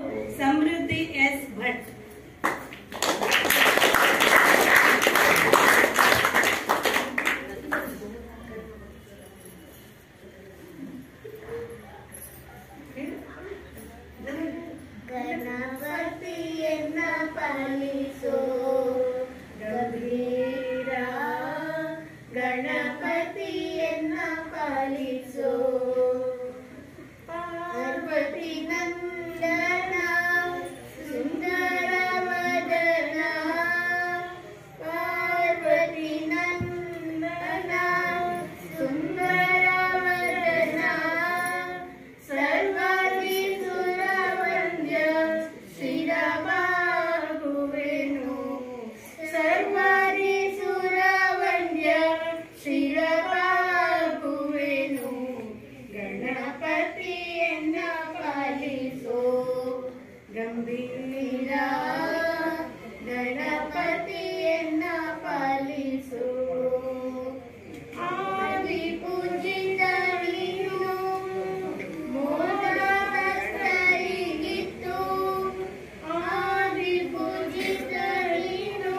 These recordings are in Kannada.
ಸಮೃದ್ಧಿ ಎಸ್ ಭಟ್ ಗಣಪತಿಯನ್ನ ಪಾಲಿಸೋ ಗಂಭೀರ ಗಣಪತಿಯನ್ನ ಪಾಲಿಸೋ ಪಾರ್ವತಿ ನಂದನ ಸುಂದರ ವದನ ಪಾರ್ವತಿ ನಂದನ ಸುಂದರ ವದನ ಸರ್ವಾದಿ ಸುರವಂದ್ಯ ಶಿರಬಾಗುವೆನು ಸರ್ವಾದಿ ಸುರವಂದ್ಯ ಶಿರಬಾಗುವೆನು ಗಣಪತಿಯನ್ನ ಪಾಲಿಸೋ ಗಂಭೀರ ಗಣಪತಿಯನ್ನ ಪಾಲಿಸೋ ಆದಿ ಪೂಜಿತ ನೀನು ಮೋದವಸ್ತರಿಗಿತ್ತು ಆದಿ ಪೂಜಿತ ನೀನು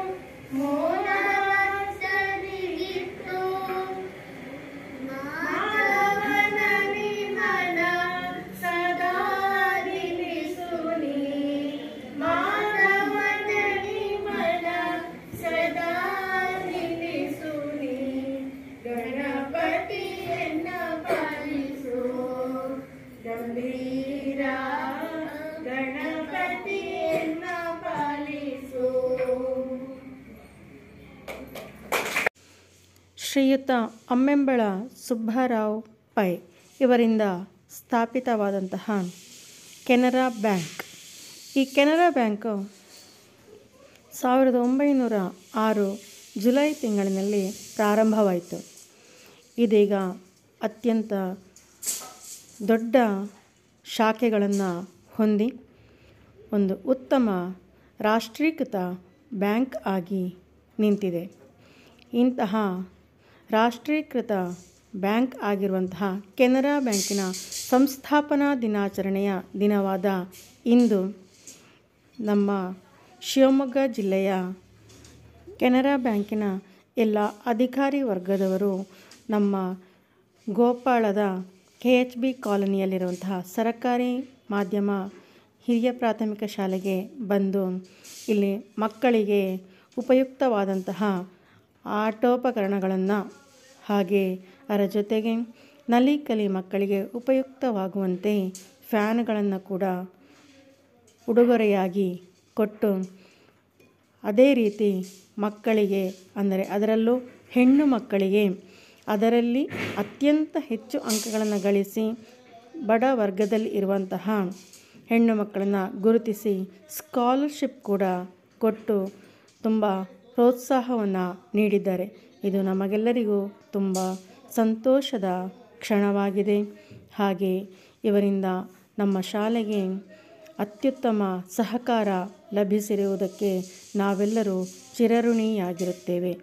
ಮೋದವಸ್ತರಿಗಿತ್ತು ಮಾಧವನ ನಿಮನ ಸದಾ ನಿಲ್ಲಿಸುನಿ ಮಾಧವನ ನಿಮನ ಸದಾ ನಿಲ್ಲಿಸುನಿ ಗಣಪತಿಯನ್ನ ಪಾಲಿಸು ಗಂಭೀರ ಗಣಪತಿಯನ್ನ ಪಾಲಿಸು ಶ್ರೀಯುತ ಅಮ್ಮೆಂಬಳ ಸುಬ್ಬರಾವ್ ಪೈ ಇವರಿಂದ ಸ್ಥಾಪಿತವಾದಂತಹ ಕೆನರಾ ಬ್ಯಾಂಕ್ ಈ ಕೆನರಾ ಬ್ಯಾಂಕು ಸಾವಿರದ ಒಂಬೈನೂರ ಆರು ಜುಲೈ ತಿಂಗಳಿನಲ್ಲಿ ಪ್ರಾರಂಭವಾಯಿತು ಇದೀಗ ಅತ್ಯಂತ ದೊಡ್ಡ ಶಾಖೆಗಳನ್ನು ಹೊಂದಿ ಒಂದು ಉತ್ತಮ ರಾಷ್ಟ್ರೀಕೃತ ಬ್ಯಾಂಕ್ ಆಗಿ ನಿಂತಿದೆ ಇಂತಹ ರಾಷ್ಟ್ರೀಕೃತ ಬ್ಯಾಂಕ್ ಆಗಿರುವಂತಹ ಕೆನರಾ ಬ್ಯಾಂಕಿನ ಸಂಸ್ಥಾಪನಾ ದಿನಾಚರಣೆಯ ದಿನವಾದ ಇಂದು ನಮ್ಮ ಶಿವಮೊಗ್ಗ ಜಿಲ್ಲೆಯ ಕೆನರಾ ಬ್ಯಾಂಕಿನ ಎಲ್ಲ ಅಧಿಕಾರಿ ವರ್ಗದವರು ನಮ್ಮ ಗೋಪಾಳದ ಕೆ ಎಚ್ ಬಿ ಕಾಲೋನಿಯಲ್ಲಿರುವಂತಹ ಸರಕಾರಿ ಮಾಧ್ಯಮ ಹಿರಿಯ ಪ್ರಾಥಮಿಕ ಶಾಲೆಗೆ ಬಂದು ಇಲ್ಲಿ ಮಕ್ಕಳಿಗೆ ಉಪಯುಕ್ತವಾದಂತಹ ಆಟೋಪಕರಣಗಳನ್ನು ಹಾಗೆ ಅದರ ಜೊತೆಗೆ ನಲಿ ಕಲಿ ಮಕ್ಕಳಿಗೆ ಉಪಯುಕ್ತವಾಗುವಂತೆ ಫ್ಯಾನ್ಗಳನ್ನು ಕೂಡ ಉಡುಗೊರೆಯಾಗಿ ಕೊಟ್ಟು ಅದೇ ರೀತಿ ಮಕ್ಕಳಿಗೆ ಅಂದರೆ ಅದರಲ್ಲೂ ಹೆಣ್ಣು ಮಕ್ಕಳಿಗೆ ಅದರಲ್ಲಿ ಅತ್ಯಂತ ಹೆಚ್ಚು ಅಂಕಗಳನ್ನು ಗಳಿಸಿ ಬಡ ವರ್ಗದಲ್ಲಿ ಇರುವಂತಹ ಹೆಣ್ಣು ಮಕ್ಕಳನ್ನು ಗುರುತಿಸಿ ಸ್ಕಾಲರ್ಶಿಪ್ ಕೂಡ ಕೊಟ್ಟು ತುಂಬ ಪ್ರೋತ್ಸಾಹವನ್ನು ನೀಡಿದ್ದಾರೆ ಇದು ನಮಗೆಲ್ಲರಿಗೂ ತುಂಬ ಸಂತೋಷದ ಕ್ಷಣವಾಗಿದೆ ಹಾಗೆ ಇವರಿಂದ ನಮ್ಮ ಶಾಲೆಗೆ ಅತ್ಯುತ್ತಮ ಸಹಕಾರ ಲಭಿಸಿರುವುದಕ್ಕೆ ನಾವೆಲ್ಲರೂ ಚಿರಋಣಿಯಾಗಿರುತ್ತೇವೆ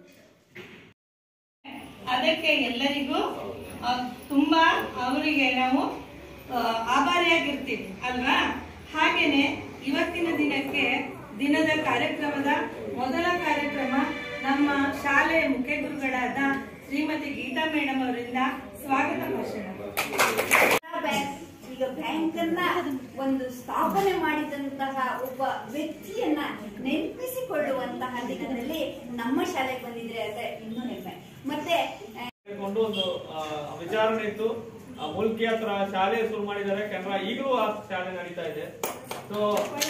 ಅದಕ್ಕೆ ಎಲ್ಲರಿಗೂ ಆ, ತುಂಬಾ ಅವರಿಗೆ ನಾವು ಆ, ಆಭಾರಿಯಾಗಿರ್ತೀವಿ ಅಲ್ವಾ ಹಾಗೇನೆ ಇವತ್ತಿನ ದಿನಕ್ಕೆ ದಿನದ ಕಾರ್ಯಕ್ರಮದ ಮೊದಲ ಕಾರ್ಯಕ್ರಮ ನಮ್ಮ ಶಾಲೆಯ ಮುಖ್ಯ ಗುರುಗಳಾದ ಶ್ರೀಮತಿ ಗೀತಾ ಮೇಡಮ್ ಅವರಿಂದ ಸ್ವಾಗತ ಭಾಷಣ ಬ್ಯಾಂಕ್ ಈಗ ಬ್ಯಾಂಕ್ ಅನ್ನ ಒಂದು ಸ್ಥಾಪನೆ ಮಾಡಿದಂತಹ ಒಬ್ಬ ವ್ಯಕ್ತಿಯನ್ನ ನೆನಪಿಸಿಕೊಳ್ಳುವಂತಹ ದಿನದಲ್ಲಿ ನಮ್ಮ ಶಾಲೆಗೆ ಬಂದಿದ್ರೆ ಅದೇ ಇನ್ನೂ ಹೆಮ್ಮೆ ಮತ್ತೆ ಆ, ಕೊಂಡು ಒಂದು ಆ, ವಿಚಾರಣೆ ಇತ್ತು ಆ, ಮುಲ್ಕಿ ಹತ್ರ ಶಾಲೆ ಶುರು ಮಾಡಿದ್ದಾರೆ ಕೆನರಾ ಈಗಲೂ ಆ ಶಾಲೆ ನಡೀತಾ ಇದೆ ಸೊ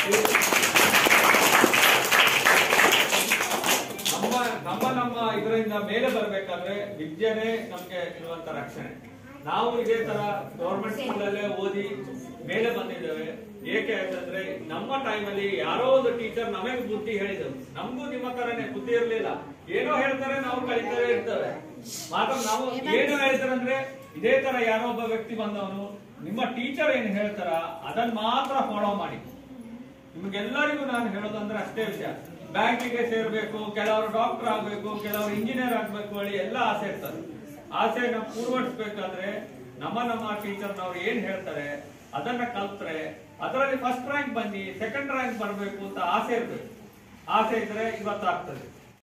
ನಮ್ಮ ನಮ್ಮ ನಮ್ಮ ಇದರಿಂದ ಮೇಲೆ ಬರ್ಬೇಕಾದ್ರೆ ವಿದ್ಯೆನೇ ನಮ್ಗೆ ಇರುವಂತ ರಕ್ಷಣೆ ನಾವು ಇದೇ ತರ ಗೌರ್ಮೆಂಟ್ ಸ್ಕೂಲ್ ಅಲ್ಲೇ ಓದಿ ಮೇಲೆ ಬಂದಿದ್ದೇವೆ ಏಕೆ ಅಂತಂದ್ರೆ ನಮ್ಮ ಟೈಮಲ್ಲಿ ಯಾರೋ ಒಂದು ಟೀಚರ್ ನಮಗೆ ಬುದ್ಧಿ ಹೇಳಿದರು ನಮಗೂ ನಿಮ್ಮ ತರನೇ ಬುದ್ಧಿ ಇರ್ಲಿಲ್ಲ ಏನೋ ಹೇಳ್ತಾರೆ ನಾವು ಕಲಿತೇ ಇರ್ತೇವೆ ಮಾತ್ರ ನಾವು ಏನು ಹೇಳ್ತಾರೆ ಅಂದ್ರೆ ಇದೇ ತರ ಯಾರೋ ಒಬ್ಬ ವ್ಯಕ್ತಿ ಬಂದವನು ನಿಮ್ಮ ಟೀಚರ್ ಏನ್ ಹೇಳ್ತಾರ ಅದನ್ನ ಮಾತ್ರ ಫಾಲೋ ಮಾಡಿ ನಿಮ್ಗೆಲ್ಲರಿಗೂ ನಾನು ಹೇಳೋದಂದ್ರೆ ಅಷ್ಟೇ ವಿಷಯ ಬ್ಯಾಂಕಿಗೆ ಸೇರ್ಬೇಕು ಕೆಲವರು ಡಾಕ್ಟರ್ ಆಗ್ಬೇಕು ಕೆಲವರು ಇಂಜಿನಿಯರ್ ಆಗ್ಬೇಕು ಹೇಳಿ ಎಲ್ಲ ಆಸೆ ಇರ್ತದೆ ಆಸೆನ ಪೂರ್ವಡಿಸ್ಬೇಕಾದ್ರೆ ನಮ್ಮ ನಮ್ಮ ಟೀಚರ್ನವ್ರು ಏನ್ ಹೇಳ್ತಾರೆ ಅದನ್ನ ಕಲ್ತ್ರೆ ಅದರಲ್ಲಿ ಫಸ್ಟ್ ರ್ಯಾಂಕ್ ಬನ್ನಿ ಸೆಕೆಂಡ್ ರ್ಯಾಂಕ್ ಬರಬೇಕು ಅಂತ ಆಸೆ ಇರ್ಬೇಕು ಆಸೆ ಇದ್ರೆ ಇವತ್ತು ಆಗ್ತದೆ